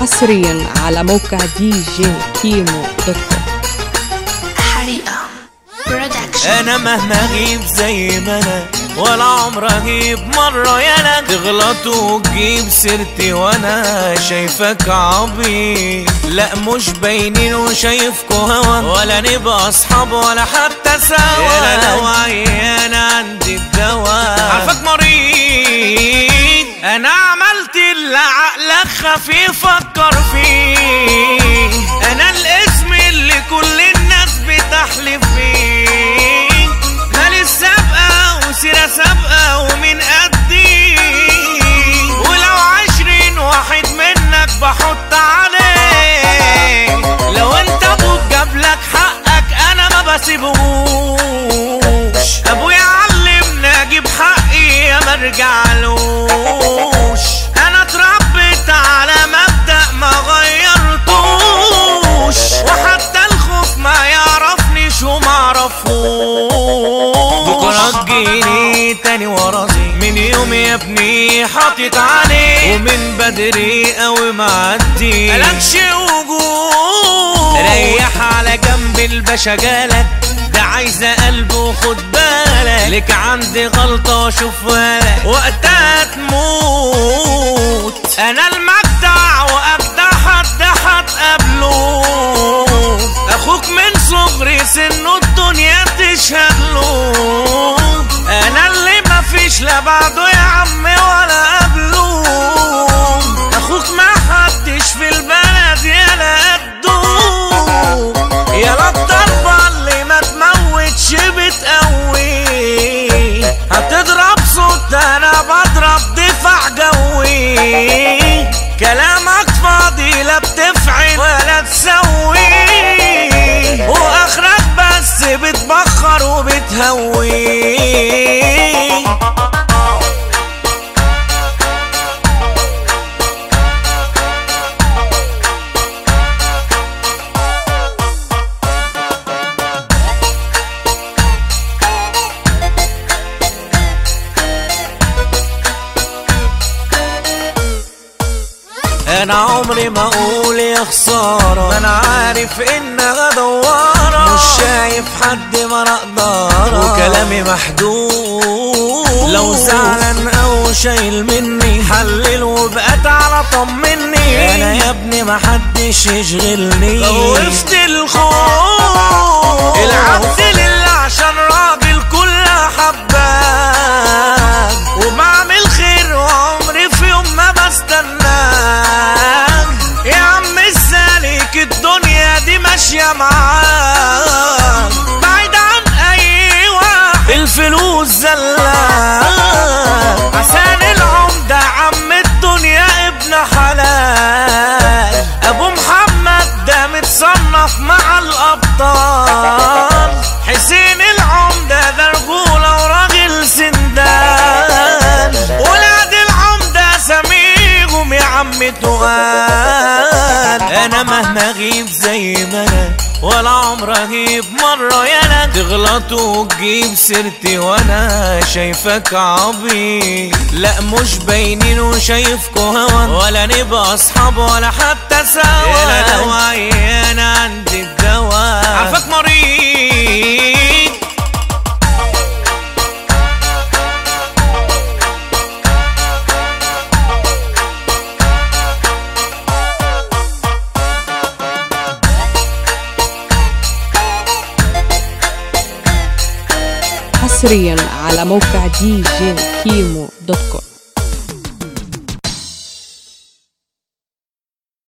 حصريا على موقع دي جي كيمو دوت كوم حريقة برودكشن انا مهما اغيب زي ما انا ولا عمر اجيب مرة يالا تغلط وتجيب سيرتي وانا شايفك عبيط لا مش باينين وشايفكوا هوا ولا نبقى اصحاب ولا حتى سوا يالا لو عيان عندي الدواء عارفك مريض انا عملت اللي عقلك خفيف فكر فيه انا الاسم اللي كل الناس بتحلف فيه مالي السابقة وسيرة سابقة ومن قدي ولو عشرين واحد منك بحط عليه لو انت ابوك جابلك حقك انا ما بسيبهوش ابويا علمني اجيب حقي يا مرجعلوش انا اتربيت على مبدأ ما غيرتوش وحتى الخوف ما يعرفنيش وما عرفوش بكرة تجيني تاني وراسي من يوم يا ابني حاطط عليه ومن بدري قوي معدي ملكش وجود ريح على جنب الباشا جالك ده عايزة قلب وخد بالك لك عندي غلطة شوفها لك وقتها تموت انا المجدع واجدع حد هتقابله اخوك من صغري سنه الدنيا تشهد له انا اللي مفيش لا بعده يا عمي ولا قبله اخوك ما حدش في البلد يا قده يا الضربة اللي ما تموتش بتقوي هتضرب صوت انا بضرب دفاع جوي كلامك فاضي لا بتفعل ولا تسوي واخرك بس بتبخر وبتهوي انا عمري ما اقول يا خسارة ما انا عارف انها دوارة مش شايف حد ما اقدر وكلامي محدود لو زعلان او شايل مني حلل وبقى تعالى طمني انا يا ابني ما حدش يشغلني خوفت الخوف العبد لله عشان راجل كلها حباك وبعمل خير وعمري في يوم ما بستناك يا عم السالك الدنيا دي ماشية معاك بعيد عن أي واحد الفلوس زلاك عشان العمدة عم الدنيا ابن حلال أبو محمد ده متصنف مع الأبطال حسين العمدة ده رجولة وراجل سندان ولاد العمدة سميهم يا عم تقال انا مهما اغيب زي ما انا ولا عمر اجيب مرة يالا تغلط وتجيب سيرتي وانا شايفك عبيط لا مش باينين وشايفكوا هوا ولا نبقى اصحاب ولا حتى سوا يالا لو عيان عندي الدواء عارفك مريض حصريا على موقع دي جي كيمو دوت كوم